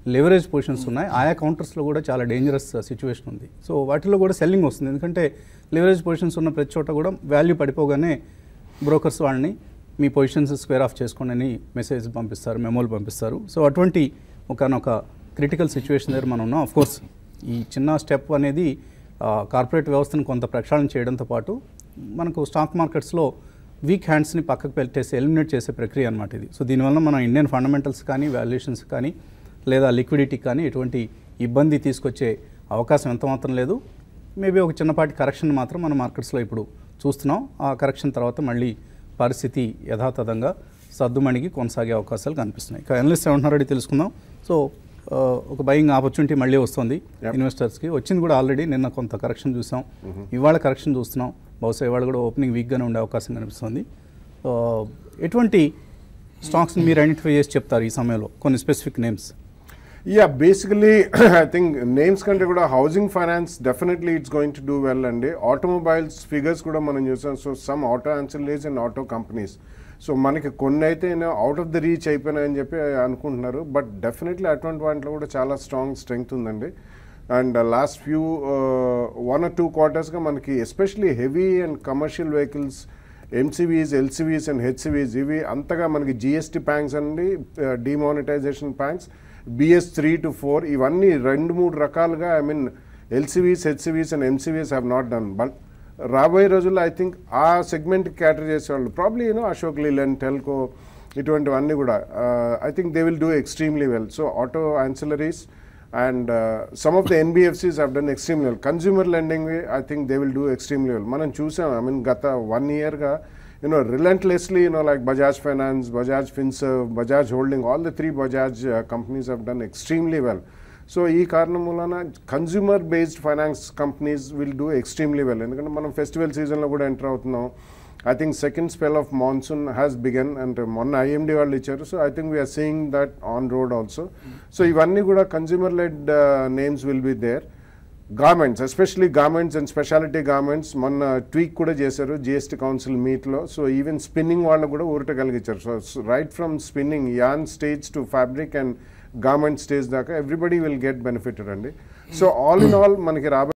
leverage positions ఉన్నాయి ఆయా కౌంటర్స్లో కూడా చాలా డేంజరస్ సిచ్యువేషన్ ఉంది సో వాటిలో కూడా సెల్లింగ్ వస్తుంది ఎందుకంటే లెవరేజ్ పొజిషన్స్ ఉన్న ప్రతి చోట కూడా వాల్యూ పడిపోగానే బ్రోకర్స్ వాళ్ళని మీ పొజిషన్స్ స్క్వేర్ ఆఫ్ చేసుకోండి అని మెసేజ్ పంపిస్తారు మెమోలు పంపిస్తారు సో అటువంటి ఒకనొక క్రిటికల్ సిచ్యువేషన్ దగ్గర మనం ఉన్నాం కోర్స్ ఈ చిన్న స్టెప్ అనేది కార్పొరేట్ వ్యవస్థను కొంత ప్రక్షాళన చేయడంతో పాటు మనకు స్టాక్ మార్కెట్స్లో వీక్ హ్యాండ్స్ని పక్కకు పెట్టేసి ఎలిమినేట్ చేసే ప్రక్రియ అనమాట ఇది సో దీనివల్ల మన ఇండియన్ ఫండమెంటల్స్ కానీ వాల్యుయేషన్స్ కానీ లేదా లిక్విడిటీ కానీ ఎటువంటి ఇబ్బంది తీసుకొచ్చే అవకాశం ఎంత మాత్రం లేదు మేబీ ఒక చిన్నపాటి కరెక్షన్ మాత్రం మన మార్కెట్స్లో ఇప్పుడు చూస్తున్నాం ఆ కరెక్షన్ తర్వాత మళ్ళీ పరిస్థితి యథాతథంగా సర్దుమణిగి కొనసాగే అవకాశాలు కనిపిస్తున్నాయి ఇక అనలిస్ట్ ఏమంటున్నారో అడిగి తెలుసుకుందాం సో ఆ, ఒక బయింగ్ ఆపర్చునిటీ మళ్ళీ వస్తుంది ఇన్వెస్టర్స్కి వచ్చింది కూడా ఆల్రెడీ నిన్న కొంత కరెక్షన్ చూసాం ఇవాళ కరెక్షన్ చూస్తున్నాం బహుశా ఇవాళ కూడా ఓపెనింగ్ వీక్గానే ఉండే అవకాశం కనిపిస్తుంది సో ఎటువంటి స్టాక్స్ని మీరు ఐడెంటిఫై చేసి చెప్తారు ఈ సమయంలో కొన్ని specific names yeah basically I think names కంటే కూడా housing finance definitely it's going to do well అండి ఆటోమొబైల్స్ ఫిగర్స్ కూడా మనం చూసాం so some auto ancillaries and auto companies so మనకి కొన్ని అయితే అవుట్ ఆఫ్ ద రీచ్ అయిపోయినాయని చెప్పి అనుకుంటున్నారు బట్ డెఫినెట్లీ అటువంటి వాటిలో కూడా చాలా స్ట్రాంగ్ స్ట్రెంగ్త్ ఉందండి and last few one or two క్వార్టర్స్గా మనకి especially heavy and commercial vehicles MCVs LCVs and హెచ్సివీస్ ఇవి అంతగా మనకి జిఎస్టీ ప్యాంక్స్ అండి demonetization pangs BS three to four ఇవన్నీ రెండు మూడు రకాలుగా I mean LCVs HCVs and MCVs have not done but రాబోయే రోజుల్లో ఐ థింక్ ఆ సెగ్మెంట్ క్యాటర్ చేసేవాళ్ళు ప్రాబ్లీ యూనో అశోక్ లీలన్ టెల్కో ఇటువంటివన్నీ కూడా I think they will do extremely well so auto ancillaries and some of the NBFCs have done extremely well consumer lending I think they will do extremely well మనం చూసాం I mean గత one ఇయర్గా you know relentlessly you know like Bajaj finance Bajaj Finserv Bajaj holding all the three Bajaj companies have done extremely well so ఈ కారణం వలన consumer based finance companies will do extremely well ఎందుకంటే మనం festival సీజన్లో కూడా ఎంటర్ అవుతున్నాం I think second spell of monsoon has begun అంటే మొన్న ఐఎండి వాళ్ళు ఇచ్చారు so I think we are seeing that on road also so ఇవన్నీ కూడా consumer led names will be there garments especially garments and speciality garments మొన్న tweak కూడా చేశారు GST council మీట్లో సో ఈవెన్ స్పిన్నింగ్ వాళ్ళు కూడా ఊరట కలిగించారు so right from spinning an stage to fabric and garment stage దాకా ఎవ్రీబడి విల్ గెట్ బెనిఫిటెడ్ అండి సో ఆల్ ఇన్ ఆల్ మనకి రాబోయే